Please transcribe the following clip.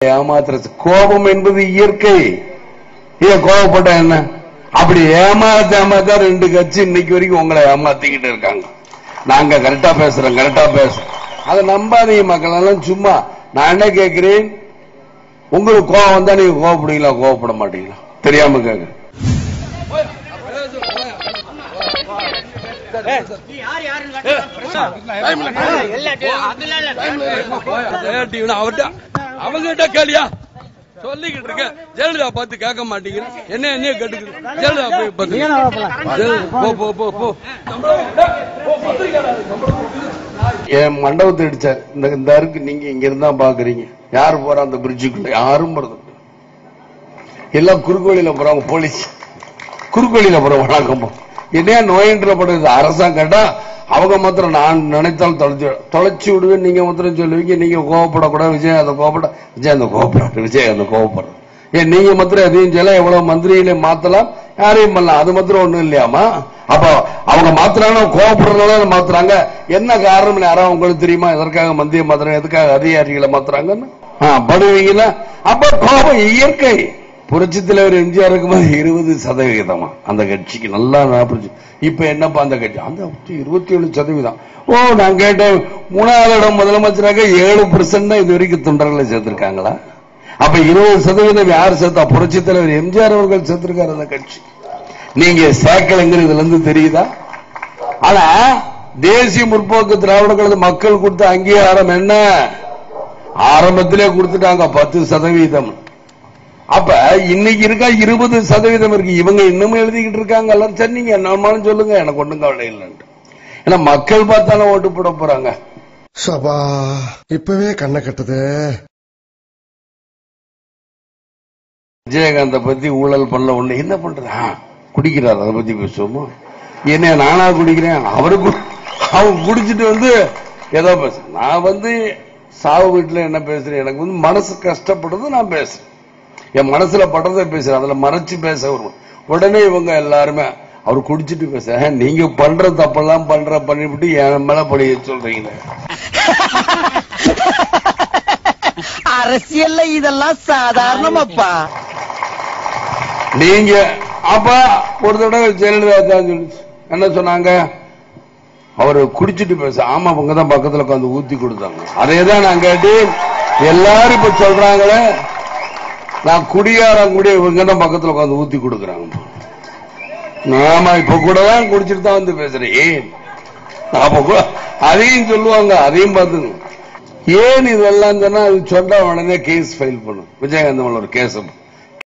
ஏமாத்துறது கோபம் என்பது இயற்கை ஏன் கோபப்பட்ட என்ன அப்படி ஏமாத்த ஏமாத்தா ரெண்டு கட்சி இன்னைக்கு வரைக்கும் உங்களை ஏமாத்திக்கிட்டு இருக்காங்க நாங்க கரெக்டா பேசுறோம் கரெக்டா பேசுறோம் அதை நம்பாதீங்க மக்கள் எல்லாம் சும்மா நான் என்ன கேட்கிறேன் உங்களுக்கு கோபம் வந்தா நீங்க கோவப்படுவீங்களா கோவப்பட மாட்டீங்களா தெரியாம கேக்குறேன் அவர்கிட்ட அவங்ககிட்ட கேளியா சொல்லிக்கிட்டு இருக்க ஜெயலலிதா பார்த்து கேட்க மாட்டேங்கிற என்ன என்ன கேட்டுக்கிட்டு ஜெயலலிதா போய் பார்த்து ஜெயலலிதா, போ போ போ போ என் மண்டபத்தை அடிச்ச இந்த இந்த அருக்கு நீங்க இங்க இருந்தா பாக்குறீங்க யாரு போறா அந்த பிரிட்ஜுக்குள்ள யாரும் போறது இல்ல. எல்லாம் குறுக்கோழியில போறாங்க போலீஸ் குறுக்கோழியில போற வழக்கம் என்னையா நோயின்றப்படுது அரசாங்கம் கேட்டா அவங்க மாத்திரம் நான் நினைத்தால் தொலைச்சு தொலைச்சு விடுவேன் நீங்க மாத்திரம் சொல்லுவீங்க நீங்க கோவப்படக்கூடாது விஜய் அந்த கோவப்பட விஜய் அந்த கோவப்படுறாரு விஜய் அந்த கோவப்படுறாரு ஏன் நீங்க மாத்திரம் எதையும் செய்யலாம் எவ்வளவு மந்திரிகளை மாத்தலாம் யாரையும் பண்ணலாம் அது மாத்திரம் ஒண்ணும் இல்லையாமா அப்போ அவங்க மாத்துறாங்க கோவப்படுறதுனால மாத்துறாங்க என்ன காரணம் யாராவது உங்களுக்கு தெரியுமா எதற்காக மந்திய மாத்துறாங்க எதுக்காக அதிகாரிகளை மாத்துறாங்கன்னு ஆ, படுவீங்களா அப்ப கோபம் இயற்கை புரட்சி தலைவர் எம்ஜிஆர் இருக்கும்போது இருபது சதவிகிதமா அந்த கட்சிக்கு நல்லா ஞாபகம் இப்ப என்னப்பா அந்த கட்சி அந்த இருபத்தி ஏழு சதவீதம் ஓ நான் கேட்டேன் மூணாவது இடம் முதலமைச்சராக ஏழு பெர்சென்ட் தான் இது வரைக்கும் தொண்டர்களை சேர்த்திருக்காங்களா அப்ப இருபது சதவீதம் யார் சேர்த்தா புரட்சி தலைவர் எம்ஜிஆர் அவர்கள் சேர்த்திருக்காரு அந்த கட்சி நீங்க சேர்க்கலைங்கிறதுல இருந்து தெரியுதா ஆனா தேசிய முற்போக்கு திராவிட கழக மக்கள் கொடுத்த அங்கீகாரம் என்ன ஆரம்பத்திலே கொடுத்துட்டாங்க பத்து சதவீதம் அப்ப இன்னைக்கு இருக்கா இருபது சதவீதம் இருக்கு இவங்க இன்னமும் எழுதிக்கிட்டு இருக்காங்க எல்லாரும் சரி நீங்க நம்மளும் சொல்லுங்க எனக்கு ஒண்ணும் கவலை இல்லைன்ட்டு ஏன்னா மக்கள் பார்த்தாலும் ஓட்டு போட போறாங்க சபா இப்பவே கண்ணை கட்டுது விஜயகாந்த பத்தி ஊழல் பண்ணல ஒண்ணு என்ன பண்றது ஆ, குடிக்கிறார் அதை பத்தி பேசுவோமா என்ன நானா குடிக்கிறேன் அவரு கு- அவங்க குடிச்சிட்டு வந்து ஏதோ பேச நான் வந்து சாவு வீட்டுல என்ன பேசுறேன் எனக்கு வந்து மனசு கஷ்டப்படுறது நான் பேசுறேன் என் மனசுல படுறதை பேசுறேன் அதுல மறைச்சு பேச வருவேன் உடனே இவங்க எல்லாருமே அவர் குடிச்சிட்டு பேச "ஆ, நீங்க பண்ற தப்பெல்லாம் பண்ற பண்ணிவிட்டு என் மேல பழிய சொல்றீங்களே அரசியல்ல இதெல்லாம் சாதாரணமாப்பா நீங்க அப்ப ஒரு தடவை ஜெயலலிதா தான் சொல்லுச்சு என்ன சொன்னாங்க அவரு குடிச்சிட்டு பேச ஆமா அவங்க தான் பக்கத்துல உட்காந்து ஊத்தி கொடுத்தாங்க அதே தான் நான் கேட்டு எல்லாரும் இப்ப சொல்றாங்களே நான் குடியாரம் குடி இவங்க தான் பக்கத்துல உட்காந்து ஊத்தி கொடுக்குறாங்க ஆமா இப்ப கூட தான் குடிச்சிட்டு தான் வந்து பேசுறேன் ஏன் அப்ப கூட அதையும் சொல்லுவாங்க அதையும் பார்த்து ஏன் இதெல்லாம் சொன்னா அது சொன்னா உடனே கேஸ் ஃபைல் பண்ணும் விஜயகாந்த் மேல ஒரு கேஸ்